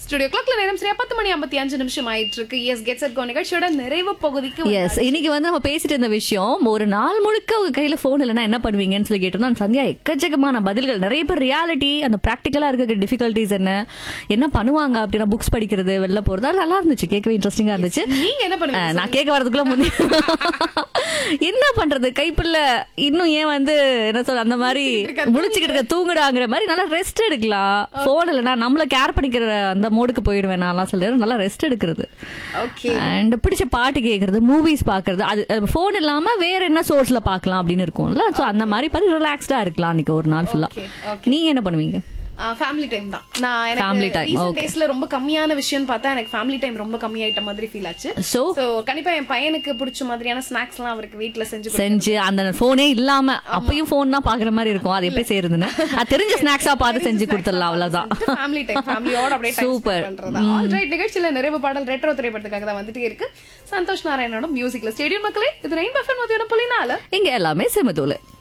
Studio கிளாக்ல நேரம் சரியா பத்து மணி ஐம்பத்தி அஞ்சு நிமிஷம் ஆயிட்டு இருக்கு எஸ் கெட் செட் கோ நிகழ்ச்சியோட நிறைவு பகுதிக்கு எஸ் இன்னைக்கு வந்து நம்ம பேசிட்டு இருந்த விஷயம் ஒரு நாள் முழுக்க உங்க கையில போன் இல்லைன்னா என்ன பண்ணுவீங்கன்னு சொல்லி கேட்டோம்னா சந்தியா எக்கச்சக்கமான பதில்கள் நிறைய பேர் ரியாலிட்டி அந்த ப்ராக்டிக்கலா இருக்க டிஃபிகல்டிஸ் என்ன என்ன பண்ணுவாங்க அப்படின்னா புக்ஸ் படிக்கிறது வெளில போறது அது நல்லா இருந்துச்சு கேட்கவே இன்ட்ரெஸ்டிங்கா இருந்துச்சு நீங்க என்ன அஹ், பண்ணுவீங்க நான் கேட்க வரதுக்குள்ள முன்னே என்ன பண்றது கைப்புள்ள இன்னும் ஏன் வந்து என்ன சொல்ற அந்த மாதிரி முழிச்சுக்கிட்டு இருக்க தூங்குடாங்கிற மாதிரி நல்லா ரெஸ்ட் எடுக்கலாம் போன் இல்லைன்னா நம்மள கேர் பண்ணிக்கிற அந்த மோடுக்கு போயிடுவேன் நான் சொல்றேன் நல்லா ரெஸ்ட் எடுக்கிறது ஓகே அண்ட் பிடிச்ச பாட்டு கேக்குறது மூவிஸ் பாக்குறது அது ஃபோன் இல்லாம வேற என்ன சோர்ஸ்ல பார்க்கலாம் அப்படின்னு இருக்கும்ல சோ அந்த மாதிரி பார்த்து ரிலாக்ஸ்டா இருக்கலாம் அன்னைக்கு ஒரு நாள் ஃபுல்லா Okay, நீங்க என்ன பண்ணுவீங்க ஃபேமிலி டைம் தான் நான் Family எனக்கு time, ரீசெண்ட் okay. டேஸ்ல ரொம்ப கம்மியான விஷயம் பார்த்தா எனக்கு ஃபேமிலி டைம் ரொம்ப கம்மியாயிட்ட மாதிரி ஃபீல் ஆச்சு சோ சோ கண்டிப்பா என் பையனுக்கு பிடிச்ச மாதிரியான ஸ்நாக்ஸ் எல்லாம் அவருக்கு வீட்ல செஞ்சு கொடுப்பேன். செஞ்சு அந்த போனே இல்லாம அப்பயும் போன் தான் பாக்குற மாதிரி இருக்கும் அது எப்படி செய்யறதுன்னு அது தெரிஞ்ச ஸ்நாக்ஸா பார்த்து செஞ்சு கொடுத்துடலாம் அவ்வளவுதான் ஃபேமிலி டைம் ஃபேமிலியோட அப்படியே டைம் Super. ஸ்பெண்ட் பண்றது ஆல்ரைட் நிகழ்ச்சியில நிறைவு பாடல் ரெட்ரோ திரைப்படத்துக்காக தான் வந்துட்டே இருக்கு சந்தோஷ் நாராயணோட மியூசிக்ல ஸ்டேடியம் மக்களே இது ரெயின் பஃபன் மதியான புள்ளினால இங்க எல்லாமே செமதூளு